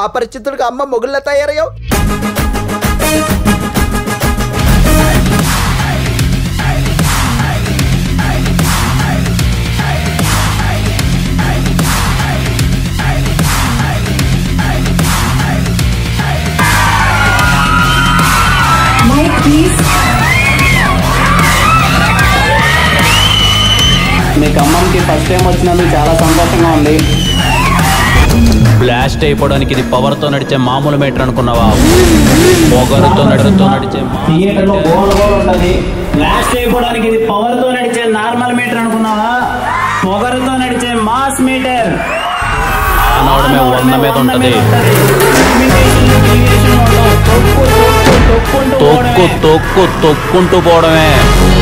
అపరిచితుడికి అమ్మ మొగుళ్ళ తయారయ్యావు మీ ఖమ్మంకి first time వచ్చినందుకు చాలా సంతోషంగా ఉంది బ్లాస్ట్ అయిపోవడానికి ఇది పవర్ తో నడిచే మామూలు మీటర్ అనుకున్నావా పొగరుతో నడుతో నడిచే థియేటర్ లో గోల్ గోల్ ఉంటది బ్లాస్ట్ అయిపోవడానికి ఇది పవర్ తో నడిచే నార్మల్ మీటర్ అనుకున్నావా పొగరుతో నడిచే మాస్ మీటర్ ఆనవడమే వంద మీద ఉంటది తొక్కు తొక్కు తొక్కుంటూ పోవడమే